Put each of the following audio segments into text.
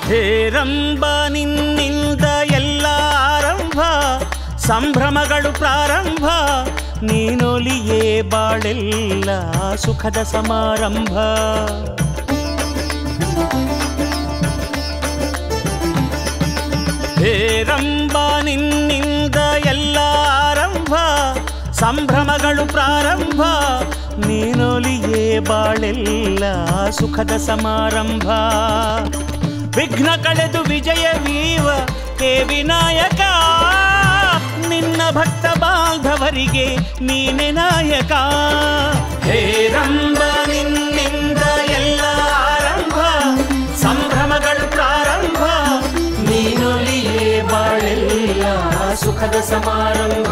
ಹೇರಂಬ ನಿನ್ನಿಂದ ಎಲ್ಲ ಆರಂಭ ಸಂಭ್ರಮಗಳು ಪ್ರಾರಂಭ ನೀನೊಲಿಯೇ ಬಾಳೆಲ್ಲ ಸುಖದ ಸಮಾರಂಭ ಹೇರಂಬ ನಿನ್ನಿಂದ ಎಲ್ಲ ಆರಂಭ ಸಂಭ್ರಮಗಳು ಪ್ರಾರಂಭ ನೀನೊಲಿಯೇ ಬಾಳೆಲ್ಲ ಸುಖದ ಸಮಾರಂಭ ವಿಘ್ನ ಕಳೆದು ವಿಜಯ ವೀವ ಹೇ ವಿನಾಯಕ ನಿನ್ನ ಭಕ್ತ ಬಾಂಧವರಿಗೆ ನೀನೆ ನಾಯಕ ಹೇರಂಬ ನಿನ್ನಿಂದ ಎಲ್ಲ ಆರಂಭ ಸಂಭ್ರಮಗಳು ಪ್ರಾರಂಭ ನೀನೊಲಿಯೇ ಬಾಳೆಲ್ಲ ಸುಖದ ಸಮಾರಂಭ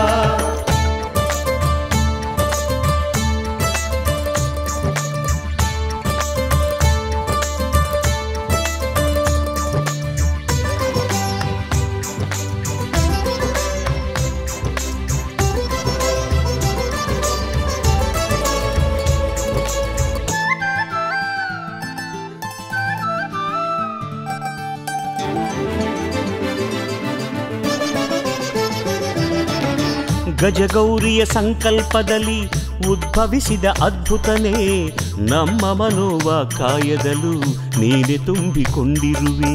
ಗಜಗೌರಿಯ ಸಂಕಲ್ಪದಲ್ಲಿ ಉದ್ಭವಿಸಿದ ಅದ್ಭುತನೇ ನಮ್ಮ ಮನೋವ ಕಾಯದಲು ನೀನೆ ತುಂಬಿಕೊಂಡಿರುವೆ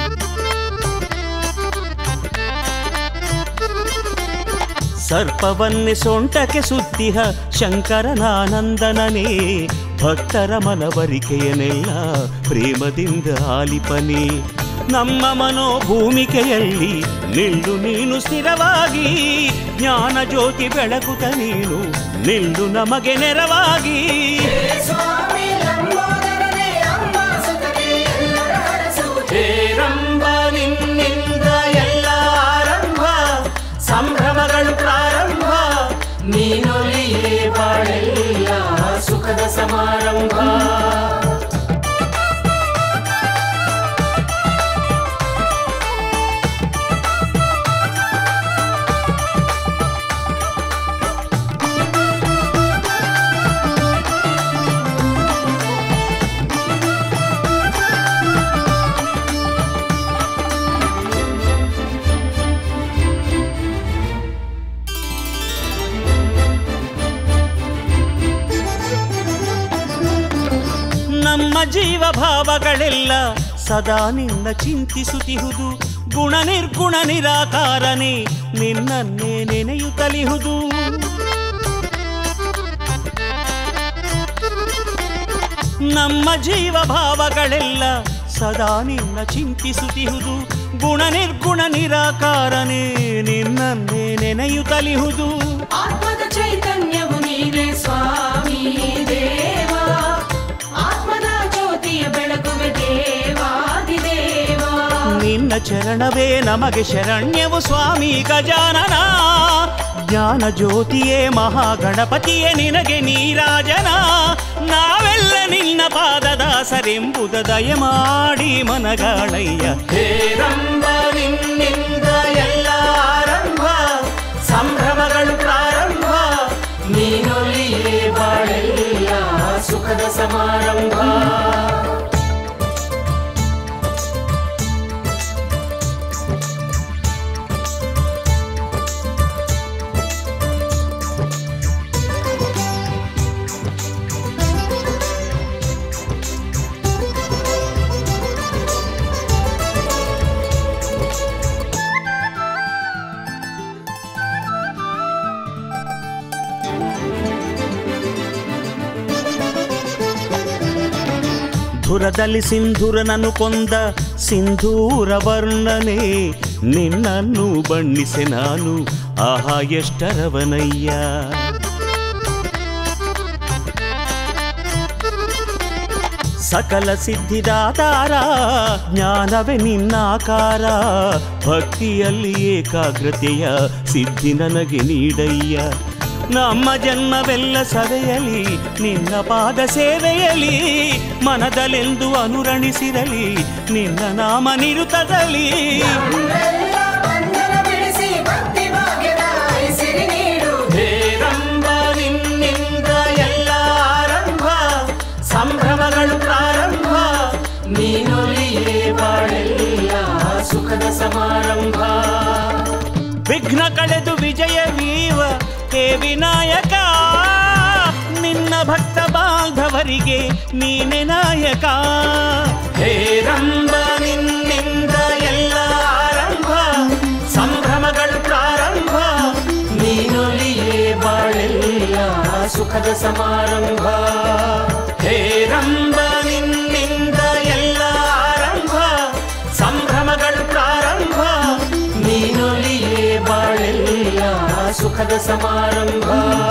ಸರ್ಪವನ್ನೇ ಸೊಂಟಕ್ಕೆ ಸುತ್ತಿಹ ಶಂಕರನಾನಂದನನೇ ಭಕ್ತರ ಮನವರಿಕೆಯನ್ನೆಲ್ಲ ಪ್ರೇಮದಿಂದ ಆಲಿಪನೆ ನಮ್ಮ ಮನೋಭೂಮಿಕೆಯಲ್ಲಿ ನಿಲ್ಲು ನೀನು ಸ್ಥಿರವಾಗಿ ಜ್ಞಾನ ಜ್ಯೋತಿ ಬೆಳಗುತ್ತ ನೀನು ನಿಲ್ಲು ನಮಗೆ ನೆರವಾಗಿ ಸ್ವಾಮಿ ಲಂಬೋದರನೇ ಅಮ್ಮ ಸುತನೇ ಎಲ್ಲರ ಹರಸುವುದೇ ಹೇರಂಬ ನಿನ್ನಿಂದ ಎಲ್ಲ ಆರಂಭ ಸಂಭ್ರಮಗಳು ಪ್ರಾರಂಭ ನೀನೊಲಿಯೇ ಬಾಳೆಲ್ಲ ಸುಖದ ಸಮಾರಂಭ ನಮ್ಮ ಜೀವ ಭಾವಗಳೆಲ್ಲ ಸದಾ ನಿನ್ನ ಚಿಂತಿಸುತ್ತಿಹುದು ಗುಣ ನಿರ್ಗುಣ ನಿರಾಕಾರನೇ ನಿನ್ನನ್ನೇ ನೆನೆಯುತ್ತಲಿಹುದು ನಮ್ಮ ಜೀವ ಭಾವಗಳೆಲ್ಲ ಸದಾ ನಿನ್ನ ಚಿಂತಿಸುತ್ತಿಹುದು ಗುಣ ನಿರ್ಗುಣ ನಿರಾಕಾರನೇ ನಿನ್ನನ್ನೇ ನೆನೆಯುತ್ತಲಿಹುದು ಆತ್ಮದ ಚೈತನ್ಯವು ನೀನೇ ಸ್ವಾಮಿ ದೇವ ಆತ್ಮದ ಜ್ಯೋತಿಯ ಬೆಳಗುವೆ ದೇವಾದಿದೇವ ನಿನ್ನ ಚರಣವೇ ನಮಗೆ ಶರಣ್ಯವು ಸ್ವಾಮಿ ಗಜಾನನ ಜ್ಞಾನ ಜ್ಯೋತಿಯೇ ಮಹಾಗಣಪತಿಯೇ ನಿನಗೆ ನೀರಾಜನ ನಾವೆಲ್ಲ ನಿನ್ನ ಪಾದದಾಸರೆಂಬುದ ದಯ ಮಾಡಿ ಮನಗಾಳಯ್ಯ ಹೇರಂಬ ನಿನ್ನಿಂದ ಎಲ್ಲ ಆರಂಭ ಸಂಭ್ರಮಗಳು ಪ್ರಾರಂಭ ನೀನೊಲಿಯೇ ಬಾಳೆಲ್ಲ ಸುಖದ ಸಮಾರಂಭ ಧುರದಲ್ಲಿ ಸಿಂಧೂರನನ್ನು ಕೊಂದ ಸಿಂಧೂರ ವರ್ಣನೆ ನಿನ್ನನ್ನು ಬಣ್ಣಿಸೆ ನಾನು ಆಹಾ ಎಷ್ಟರವನಯ್ಯ ಸಕಲ ಸಿದ್ಧಿದಾತಾರ ಜ್ಞಾನವೇ ನಿನ್ನಾಕಾರ ಭಕ್ತಿಯಲ್ಲಿ ಏಕಾಗ್ರತೆಯ ಸಿದ್ಧಿ ನನಗೆ ನೀಡಯ್ಯ ನಮ್ಮ ಜನ್ಮವೆಲ್ಲ ಸವೆಯಲಿ ನಿನ್ನ ಪಾದ ಸೇವೆಯಲಿ ಮನದಲೆಂದು ಅನುರಣಿಸಿರಲಿ ನಿನ್ನ ನಾಮ ನಿರುತದಲ್ಲಿ ನಮ್ಮೆಲ್ಲ ಬಂಧನ ಬಿಡಿಸಿ ಭಕ್ತಿ ಭಾಗ್ಯದ ಐಸಿರಿ ನೀಡು ಹೇರಂಬ ನಿನ್ನಿಂದ ಎಲ್ಲ ಆರಂಭ ಸಂಭ್ರಮಗಳು ಪ್ರಾರಂಭ ನೀನೊಲಿಯೇ ಬಾಳ ಸಮಾರಂಭ ವಿಘ್ನ ಕಳೆದು ವಿಜಯವೀವ ಹೇ ವಿನಾಯಕ ನಿನ್ನ ಭಕ್ತ ಬಾಂಧವರಿಗೆ ನೀನೆ ನಾಯಕ ಹೇರಂಬ ನಿನ್ನಿಂದ ಎಲ್ಲ ಆರಂಭ ಸಂಭ್ರಮಗಳು ಪ್ರಾರಂಭ ನೀನೊಲಿಯೇ ಬಾಳೆಲ್ಲ ಸುಖದ ಸಮಾರಂಭ ಹೇರಂಬ ನಿನ್ನಿಂದ ಎಲ್ಲ ಆರಂಭ ಸಂಭ್ರಮಗಳು ಪ್ರಾರಂಭ ನೀನೊಲಿಯೇ ಬಾಳೆಲ್ಲ ಸುಖದ ಸಮಾರಂಭ